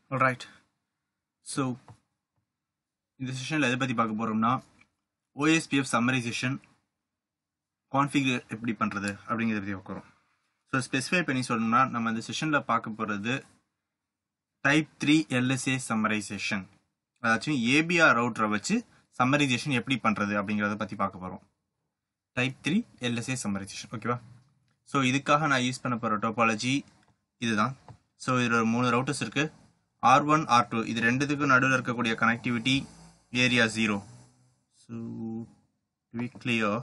right so இந்த செஷனில் எதை பற்றி பார்க்க போகிறோம்னா ஓஎஸ்பிஎஃப் சம்மரைசேஷன் கான்ஃபிகர் எப்படி பண்ணுறது அப்படிங்கிறத பற்றி பார்க்குறோம் ஸோ ஸ்பெசிஃபை பண்ணி சொல்லணும்னா நம்ம இந்த செஷனில் பார்க்க போகிறது டைப் த்ரீ எல்எஸ்ஏ சம்மரைசேஷன் அதாச்சும் ஏபிஆர் ரவுட்டரை வச்சு சம்மரைசேஷன் எப்படி பண்ணுறது அப்படிங்கிறத பற்றி பார்க்க போகிறோம் டைப் த்ரீ எல்எஸ்ஏ சம்மரைசேஷன் ஓகேவா ஸோ இதுக்காக நான் யூஸ் பண்ண போகிற டோபாலஜி இதுதான் ஸோ இதில் ஒரு மூணு ரவுட்டர்ஸ் இருக்குது ஆர் ஒன் ஆர் டூ இது ரெண்டுத்துக்கும் நடுவில் இருக்கக்கூடிய connectivity area zero so we clear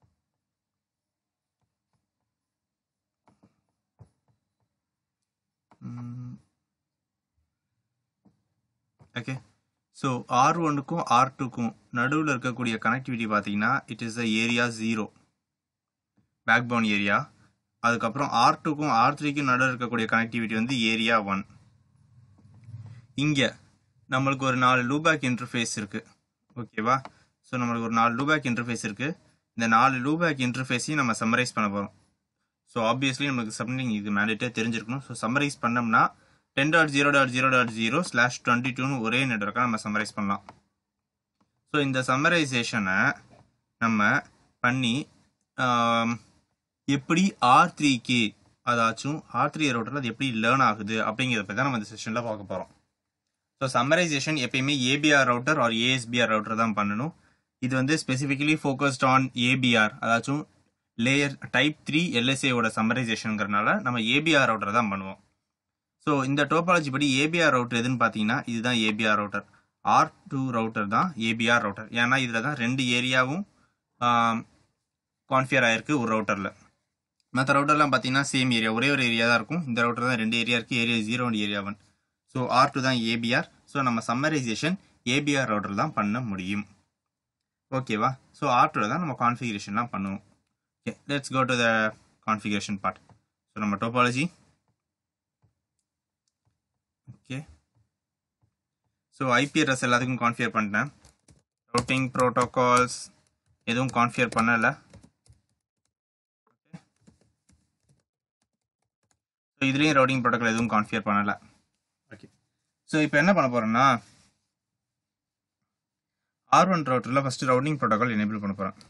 okay so R ஒன்னுக்கும் ஆர் டூக்கும் நடுவில் இருக்கக்கூடிய கனெக்டிவிட்டி பார்த்தீங்கன்னா it is the area zero backbone area அதுக்கப்புறம் ஆர் டூக்கும் ஆர் த்ரீக்கும் நடுவில் இருக்கக்கூடிய கனெக்டிவிட்டி வந்து ஏரியா ஒன் இங்கே நம்மளுக்கு ஒரு நாலு லூபேக் இன்டர்ஃபேஸ் இருக்குது ஓகேவா ஸோ நம்மளுக்கு ஒரு நாலு லூபேக் இன்டர்ஃபேஸ் இருக்குது இந்த நாலு லூபேக் இன்டர்ஃபேஸையும் நம்ம சம்மரைஸ் பண்ண போகிறோம் ஸோ ஆப்வியஸ்லி நமக்கு சம்திங் இது மேண்டேட்டே தெரிஞ்சிருக்கணும் ஸோ சம்மரைஸ் பண்ணோம்னா ten dot zero dot zero dot zero slash twenty டூன்னு ஒரே நெட்ஒர்க்காக நம்ம சம்மரைஸ் பண்ணலாம் ஸோ இந்த சம்மரைசேஷனை நம்ம பண்ணி எப்படி ஆர் த்ரீ கே அதாச்சும் ஆர் த்ரீ ரோட்டரில் அது எப்படி லேர்ன் ஆகுது அப்படிங்கிறத பற்றி தான் நம்ம இந்த செஷனில் பார்க்க போகிறோம் ஸோ சம்மரைசேஷன் எப்பயுமே ABR router R ASBR router தான் பண்ணணும் இது வந்து ஸ்பெசிஃபிக்கலி ஃபோக்கஸ்ட் ஆன் ஏபிஆர் அதாச்சும் லேயர் டைப் த்ரீ எல்எஸ்ஏவோட சம்மரைசேஷனுங்கிறனால நம்ம ஏபிஆர் ரவுட்டர் தான் பண்ணுவோம் ஸோ இந்த டோபாலஜி படி ஏபிஆர் ரவுட்டர் எதுன்னு பார்த்தீங்கன்னா இதுதான் ABR router R two router தான் ஏபிஆர் ரவுட்டர் ஏன்னா இதில் தான் ரெண்டு ஏரியாவும் கான்ஃபியர் ஆயிருக்கு ஒரு ரவுட்டரில் மற்ற ரவுட்டர்லாம் பார்த்தீங்கன்னா சேம் ஏரியா ஒரே ஒரு ஏரியா தான் இருக்கும் இந்த ரவுட்டர் தான் ரெண்டு ஏரியா இருக்குது area zero and area one so R two தான் ஏபிஆர் ஸோ நம்ம சம்மரைசேஷன் ஏபிஆர் ரவுட்டர் தான் பண்ண முடியும் ஓகேவா ஸோ ஆர் டூவில் தான் நம்ம கான்ஃபிகரேஷன்லாம் பண்ணுவோம் okay let's go to the configuration part so நம்ம topology okay so IP address எல்லாத்துக்கும் கான்ஃபியர் பண்ணிட்டேன் ரூட்டிங் ப்ரோட்டோகால்ஸ் எதுவும் கான்ஃபியர் பண்ணலை ஸோ இதுலேயும் ரவுட்டிங் ப்ரோட்டோகால் எதுவும் கான்ஃபியர் பண்ணலை ஓகே ஸோ இப்போ என்ன பண்ண போகிறேன்னா ஆர் ஒன் ரவுட்டரில் ஃபஸ்ட்டு ரவுட்டிங் ப்ரோட்டோகால் எனேபிள் பண்ண போகிறேன்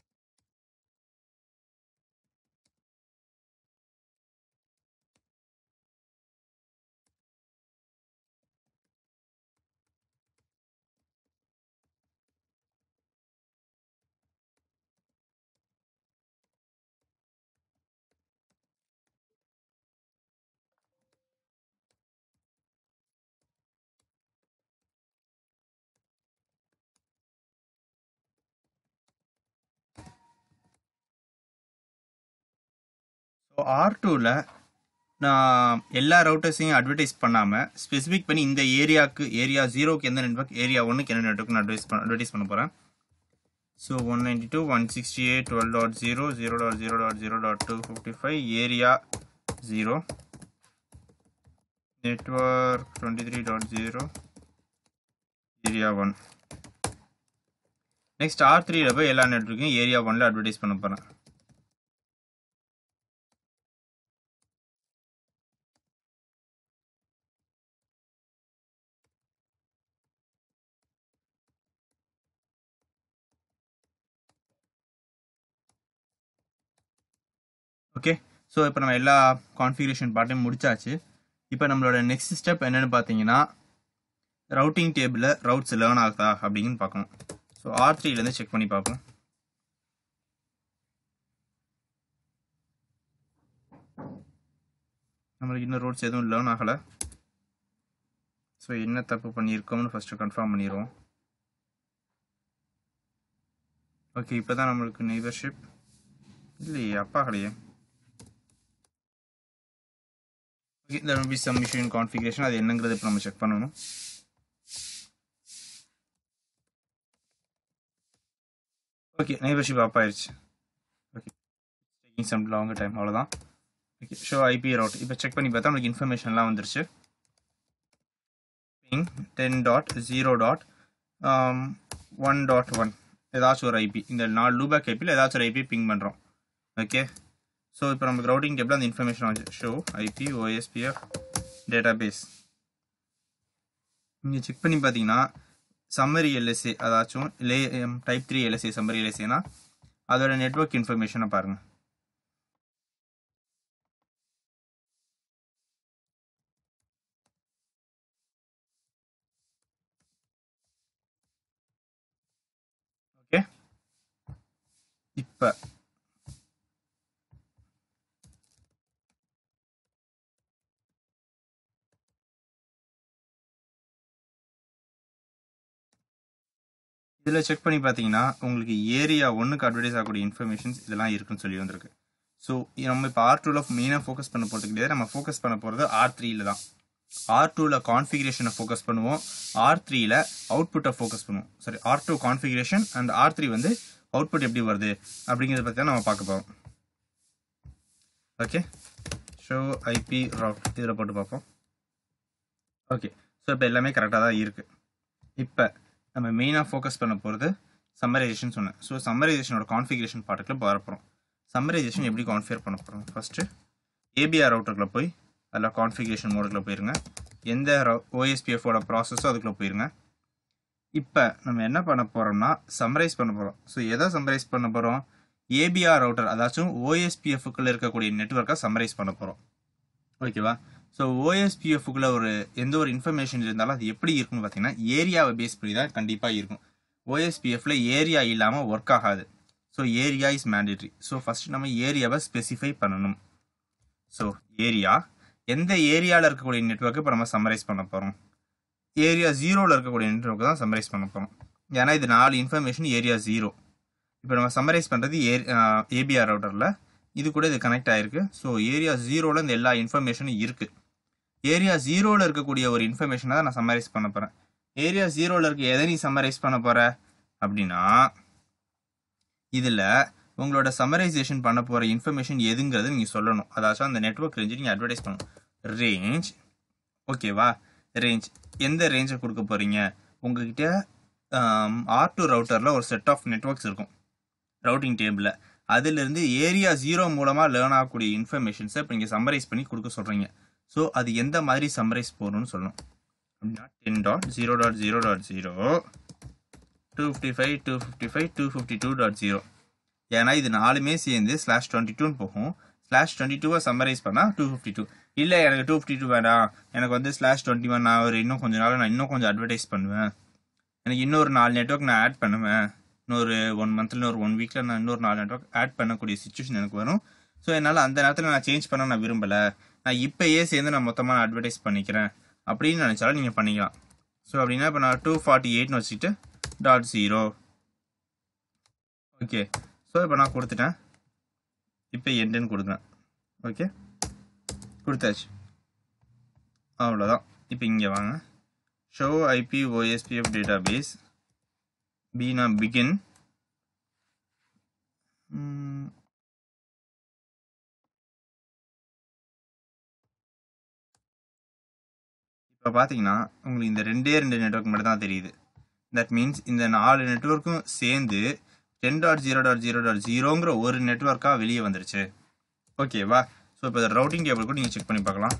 ஸோ ஆர் டூவில் நான் எல்லா ரவுட்டர்ஸையும் அட்வர்டைஸ் பண்ணாமல் ஸ்பெசிஃபிக் பண்ணி இந்த ஏரியாவுக்கு ஏரியா ஜீரோக்கு எந்த நெட்ஒர்க் ஏரியா ஒன்றுக்கு என்ன நெட்ஒர்க் நான் அட்வைஸ் பண்ண அட்வர்டைஸ் பண்ண போகிறேன் so one ninety two one sixty eight twelve dot zero zero dot zero dot zero dot two fifty five area zero network twenty three dot zero area one next R த்ரீல போய் எல்லா நெட்ஒர்க்கையும் area ஒன்ல advertise பண்ண போகிறேன் okay so இப்போ நம்ம எல்லா configuration பார்ட்டையும் முடிச்சாச்சு இப்போ நம்மளோட நெக்ஸ்ட் ஸ்டெப் என்னென்னு பார்த்தீங்கன்னா ரவுட்டிங் டேபிளில் ரவுட்ஸ் லேர்ன் ஆகுதா அப்படின்னு பார்க்கணும் ஸோ ஆர் த்ரீலேருந்து செக் பண்ணி பார்ப்போம் நம்மளுக்கு இன்னும் ரூட்ஸ் எதுவும் லேர்ன் ஆகலை ஸோ என்ன தப்பு பண்ணியிருக்கோம்னு ஃபஸ்ட்டு கன்ஃபார்ம் பண்ணிடுவோம் ஓகே இப்போ தான் நம்மளுக்கு நெய்பர்ஷிப் இல்லையே அப்பா கிடையாது okay there will be some issue in configuration அது என்னங்கிறது இப்போ நம்ம செக் பண்ணணும் ஓகே நெய்பர்ஷிப் ஆப் ஆயிடுச்சு okay taking some longer time அவ்வளோதான் ஓகே ஷோ ஐபி ரவுட் இப்போ செக் பண்ணி பார்த்தா நம்மளுக்கு இன்ஃபர்மேஷன்லாம் வந்துருச்சு ping ten dot zero dot one dot one ஏதாச்சும் ஒரு ஐபி இந்த நாலு லூபேக் ஐபியில் ஏதாச்சும் ஒரு ஐபி பிங் பண்ணுறோம் ஓகே ஸோ இப்போ நமக்கு ரவுட்டிங் டேபிள் அந்த இன்ஃபர்மேஷன் வந்து ஷோ ஐபி ஓஎஸ்பிஎஃப் டேட்டாபேஸ் நீங்கள் செக் பண்ணி பார்த்தீங்கன்னா சம்மரி எல்எஸ்ஏ அதாச்சும் லே டைப் த்ரீ எல்எஸ்ஏ சம்மரி எல்எஸ்ஏனா அதோட நெட்வொர்க் இன்ஃபர்மேஷனை பாருங்கள் ஓகே இப்போ இதில் செக் பண்ணி பார்த்தீங்கன்னா உங்களுக்கு ஏரியா ஒன்றுக்கு அட்வர்டைஸ் ஆகக்கூடிய இன்ஃபர்மேஷன்ஸ் இதெல்லாம் இருக்குன்னு சொல்லி வந்திருக்கு ஸோ நம்ம இப்போ ஆர் டூவில் மெயினாக ஃபோக்கஸ் பண்ண போகிறது கிடையாது நம்ம ஃபோக்கஸ் பண்ண போகிறது ஆர் த்ரீல தான் ஆர் டூவில் கான்ஃபிகரேஷனை ஃபோக்கஸ் பண்ணுவோம் ஆர் த்ரீல அவுட்புட்டை ஃபோக்கஸ் பண்ணுவோம் சரி R two configuration and R three வந்து அவுட்புட் எப்படி வருது அப்படிங்கிறத பற்றி தான் நம்ம பார்க்க போகிறோம் ஓகே ஷோ ஐபி ரவுட் இதில் போட்டு பார்ப்போம் ஓகே ஸோ இப்போ எல்லாமே கரெக்டாக தான் இருக்குது இப்போ நம்ம மெயினாக ஃபோக்கஸ் பண்ண போகிறது சம்மரைசேஷன் சொன்னேன் ஸோ சம்மரைசேஷனோட கான்ஃபிகரேஷன் பார்ட்டுக்குள்ள போகிற போகிறோம் சம்மரைசேஷன் எப்படி கான்ஃபிகர் பண்ண போகிறோம் ஃபஸ்ட்டு ஏபிஆர் ரவுட்டருக்குள்ள போய் அதில் கான்ஃபிகரேஷன் மோடுக்குள்ள போயிருங்க எந்த ஓஎஸ்பிஎஃபோட ப்ராசஸோ அதுக்குள்ளே போயிருங்க இப்போ நம்ம என்ன பண்ண போகிறோம்னா சம்மரைஸ் பண்ண போகிறோம் ஸோ எதை சம்மரைஸ் பண்ண போகிறோம் ஏபிஆர் ரவுட்டர் அதாச்சும் ஓஎஸ்பிஎஃப்க்குள்ளே இருக்கக்கூடிய நெட்ஒர்க்கை சம்மரைஸ் பண்ண போகிறோம் ஓகேவா ஸோ ஓஎஸ்பிஎஃப்குள்ளே ஒரு எந்த ஒரு இன்ஃபர்மேஷன் இருந்தாலும் அது எப்படி இருக்குன்னு பார்த்தீங்கன்னா ஏரியாவை பேஸ் பண்ணி தான் கண்டிப்பாக இருக்கும் ஓஎஸ்பிஎஃப்ல ஏரியா இல்லாமல் ஒர்க் ஆகாது so area is mandatory so first நம்ம ஏரியாவை ஸ்பெசிஃபை பண்ணணும் ஸோ ஏரியா எந்த ஏரியாவில் இருக்கக்கூடிய நெட்ஒர்க்கு இப்போ நம்ம சம்மரைஸ் பண்ண போகிறோம் ஏரியா ஜீரோவில் இருக்கக்கூடிய நெட்ஒர்க்கு தான் சம்மரைஸ் பண்ண போகிறோம் ஏன்னா இது நாலு இன்ஃபர்மேஷன் ஏரியா ஜீரோ இப்போ நம்ம சம்மரைஸ் பண்ணுறது ஏ ஏபிஆர் ரவுட்டரில் இது கூட இது கனெக்ட் ஆயிருக்கு ஸோ ஏரியா ஜீரோவில் இந்த எல்லா இன்ஃபர்மேஷனும் இருக்குது ஏரியா ஜீரோவில் இருக்கக்கூடிய ஒரு இன்ஃபர்மேஷனை தான் நான் சம்மரைஸ் பண்ண போகிறேன் ஏரியா ஜீரோவில் இருக்க எதை நீ சம்மரைஸ் பண்ண போகிற அப்படின்னா இதில் உங்களோட சம்மரைசேஷன் பண்ண போகிற இன்ஃபர்மேஷன் எதுங்கிறது நீங்கள் சொல்லணும் அதாச்சும் அந்த நெட்ஒர்க் ரேஞ்சு நீங்கள் அட்வர்டைஸ் பண்ணணும் ரேஞ்ச் ஓகேவா ரேஞ்ச் எந்த ரேஞ்சை கொடுக்க போகிறீங்க உங்ககிட்ட ஆர் டூ ரவுட்டரில் ஒரு செட் ஆஃப் நெட்ஒர்க்ஸ் இருக்கும் ரவுட்டிங் டேபிளில் அதிலிருந்து ஏரியா ஜீரோ மூலமாக லேர்ன் ஆகக்கூடிய இன்ஃபர்மேஷன்ஸை இப்போ நீங்கள் சம்மரைஸ் பண்ணி கொடுக்க சொல்கிறீங்க ஸோ அது எந்த மாதிரி சம்மரைஸ் போகணும்னு சொல்லணும் அப்படின்னா ten dot zero dot zero dot zero two fifty five two fifty five two fifty two dot zero ஏன்னா இது நாலுமே சேர்ந்து ஸ்லாஷ் டுவெண்ட்டி டூன்னு போகும் ஸ்லாஷ் டுவெண்ட்டி டூவை சம்மரைஸ் பண்ணால் டூ ஃபிஃப்டி டூ இல்லை எனக்கு டூ ஃபிஃப்டி டூ வேண்டாம் எனக்கு வந்து ஸ்லாஷ் டுவெண்ட்டி ஒன் நான் ஒரு இன்னும் கொஞ்சம் நாள் நான் இன்னும் கொஞ்சம் அட்வர்டைஸ் பண்ணுவேன் எனக்கு இன்னொரு நாலு நெட்ஒர்க் நான் ஆட் பண்ணுவேன் இன்னொரு ஒன் மந்த்தில் ஒரு ஒன் வீக்கில் நான் இன்னொரு நாலு நெட்ஒர்க் ஆட் பண்ணக்கூடிய சுச்சுவேஷன் எனக்கு வரும் ஸோ என்னால் அந்த நேரத்தில் நான் சேஞ்ச் பண்ண நான் விரும்பலை நான் இப்போயே சேர்ந்து நான் மொத்தமாக நான் அட்வர்டைஸ் பண்ணிக்கிறேன் அப்படின்னு நினச்சாலும் நீங்கள் பண்ணிக்கலாம் ஸோ அப்படின்னா இப்போ நான் டூ ஃபார்ட்டி எயிட்னு வச்சுட்டு டாட் ஜீரோ ஓகே ஸோ இப்போ நான் கொடுத்துட்டேன் இப்போ எண்டுன்னு கொடுக்குறேன் ஓகே கொடுத்தாச்சு அவ்வளோதான் இப்போ இங்கே வாங்க show IP OSPF database பீனா பிகின் இப்போ பார்த்தீங்கன்னா உங்களுக்கு இந்த ரெண்டே ரெண்டு நெட்ஒர்க் மட்டும் தான் தெரியுது தட் மீன்ஸ் இந்த நாலு நெட்ஒர்க்கும் சேர்ந்து ten dot zero dot zero dot ஜீரோங்கிற ஒரு நெட்ஒர்க்காக வெளியே வந்துருச்சு ஓகேவா ஸோ இப்போ ரவுட்டிங் டேபிள் கூட நீங்கள் செக் பண்ணி பார்க்கலாம்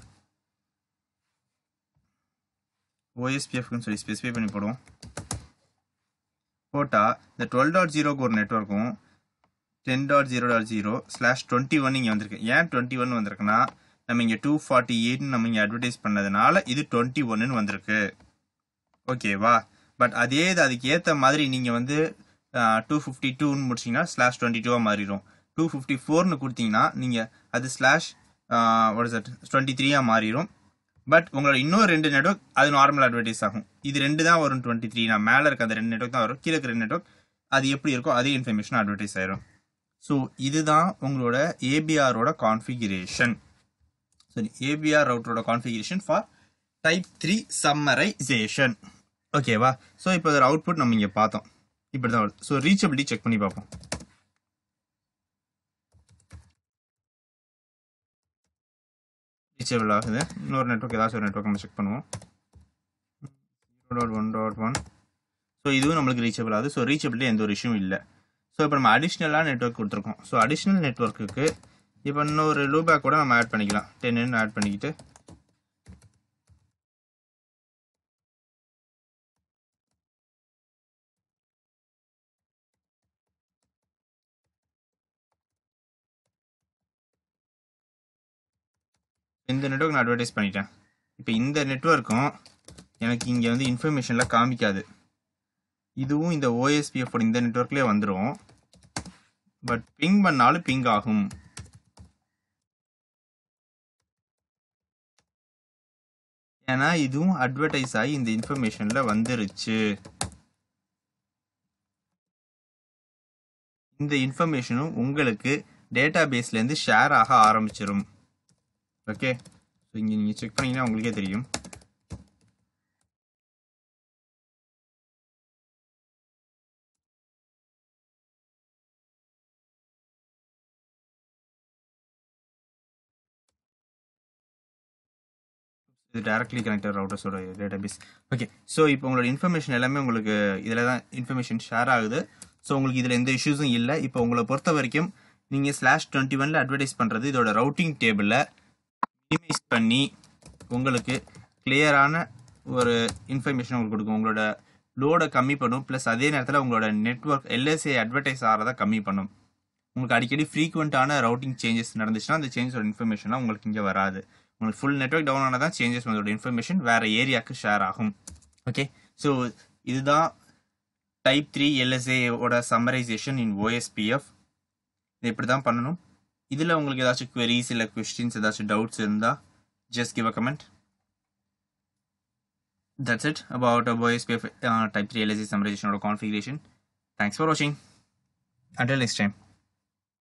ஓஎஸ்பிஎஃப்னு சொல்லி ஸ்பெசிஃபை பண்ணி போடுவோம் போட்டால் இந்த டுவெல் டாட் ஜீரோக்கு ஒரு நெட்ஒர்க்கும் ten dot zero dot zero slash twenty one இங்கே வந்திருக்கு ஏன் டுவெண்ட்டி ஒன் வந்திருக்குன்னா நம்ம இங்கே டூ ஃபார்ட்டி எயிட்னு நம்ம இங்கே அட்வர்டைஸ் பண்ணதுனால இது டுவெண்ட்டி ஒன்னு வந்திருக்கு ஓகேவா பட் அதே இது அதுக்கு ஏற்ற மாதிரி நீங்கள் வந்து டூ ஃபிஃப்டி டூன்னு முடிச்சிங்கன்னா ஸ்லாஷ் டுவெண்ட்டி டூவாக மாறிடும் டூ ஃபிஃப்டி ஃபோர்னு கொடுத்தீங்கன்னா நீங்கள் அது slash what is at twenty த்ரீயாக மாறிடும் பட் உங்களோட இன்னொரு ரெண்டு நெட்ஒர்க் அது நார்மல் அட்வர்டைஸ் ஆகும் இது ரெண்டு தான் வரும் டுவெண்ட்டி த்ரீ நான் மேலே இருக்க அந்த ரெண்டு நெட்ஒர்க் தான் வரும் கீழே இருக்கிற ரெண்டு நெட்ஒர்க் அது எப்படி இருக்கோ அதே இன்ஃபர்மேஷன் அட்வர்டைஸ் ஆயிரும் ஸோ இதுதான் உங்களோட ஏபிஆரோட கான்ஃபிகரேஷன் சரி ஏபிஆர் ரவுட்டரோட configuration for type three summarization ஓகேவா ஸோ இப்போ அதோட அவுட்புட் நம்ம இங்கே பார்த்தோம் இப்படி தான் வருது ஸோ ரீச்சபிலிட்டி செக் பண்ணி பார்ப்போம் ரீச்சபிள் ஆகுது இன்னொரு நெட்ஒர்க் ஏதாச்சும் ஒரு நெட்ஒர்க் நம்ம செக் பண்ணுவோம் zero dot one dot one so இதுவும் நம்மளுக்கு ரீச்சபிள் ஆகுது ஸோ ரீச்சபிலிட்டி எந்த ஒரு இஷ்யூ இல்லை ஸோ இப்போ நம்ம அடிஷ்னலாக நெட்ஒர்க் கொடுத்துருக்கோம் ஸோ அடிஷ்னல் நெட்ஒர்க்குக்கு இப்போ இன்னொரு லூபேக் கூட நம்ம ஆட் பண்ணிக்கலாம் டென்னு ஆட் பண்ணிக்கிட்டு இந்த நெட்ஒர்க் நான் அட்வர்டைஸ் பண்ணிட்டேன் இப்போ இந்த நெட்ஒர்க்கும் எனக்கு இங்கே வந்து இன்ஃபர்மேஷனில் காமிக்காது இதுவும் இந்த OSPF ஓட இந்த நெட்ஒர்க்லேயே வந்துடும் பட் பிங் பண்ணாலும் பிங் ஆகும் ஏன்னா இதுவும் அட்வர்டைஸ் ஆகி இந்த இன்ஃபர்மேஷன்ல வந்துருச்சு இந்த இன்ஃபர்மேஷனும் உங்களுக்கு டேட்டா பேஸ்லேருந்து ஷேர் ஆக ஆரம்பிச்சிடும் ஓகே ஸோ இங்கே நீங்கள் செக் பண்ணீங்கன்னா உங்களுக்கே தெரியும் இது டைரக்ட்லி கனெக்டட் ரவுட்டர்ஸோட டேட்டாபேஸ் ஓகே ஸோ இப்போ உங்களோட இன்ஃபர்மேஷன் எல்லாமே உங்களுக்கு இதில் தான் இன்ஃபர்மேஷன் ஷேர் ஆகுது ஸோ உங்களுக்கு இதில் எந்த இஷ்யூஸும் இல்லை இப்போ உங்களை பொறுத்த வரைக்கும் நீங்கள் ஸ்லாஷ் டுவெண்ட்டி ஒனில் அட்வர்டைஸ் பண்ணுறது இதோட ரவுட்டிங் டேபிளில் மினிமைஸ் பண்ணி உங்களுக்கு கிளியரான ஒரு இன்ஃபர்மேஷன் உங்களுக்கு கொடுக்கும் உங்களோட லோடை கம்மி பண்ணும் ப்ளஸ் அதே நேரத்தில் உங்களோட நெட்ஒர்க் எல்எஸ்ஏ அட்வர்டைஸ் ஆகிறத கம்மி பண்ணும் உங்களுக்கு அடிக்கடி ஃப்ரீக்வெண்ட்டான ரவுட்டிங் சேஞ்சஸ் நடந்துச்சுன்னா அந்த சேஞ்சஸோட இன்ஃபர்மேஷன்லாம் உங்களுக்கு இங்கே வராது உங்களுக்கு ஃபுல் நெட்ஒர்க் டவுன் ஆனால் தான் சேஞ்சஸ் உங்களோட இன்ஃபர்மேஷன் வேறு ஏரியாவுக்கு ஷேர் ஆகும் ஓகே ஸோ இதுதான் டைப் த்ரீ எல்எஸ்ஏவோட சம்மரைசேஷன் இன் ஓஎஸ்பிஎஃப் இது இப்படி தான் பண்ணணும் இதில் உங்களுக்கு ஏதாச்சும் queries இல்லை கொஸ்டின்ஸ் ஏதாச்சும் டவுட்ஸ் இருந்தால் just give a comment that's it about uh, OSPF uh, type 3 LSE summarization or configuration thanks for watching until next time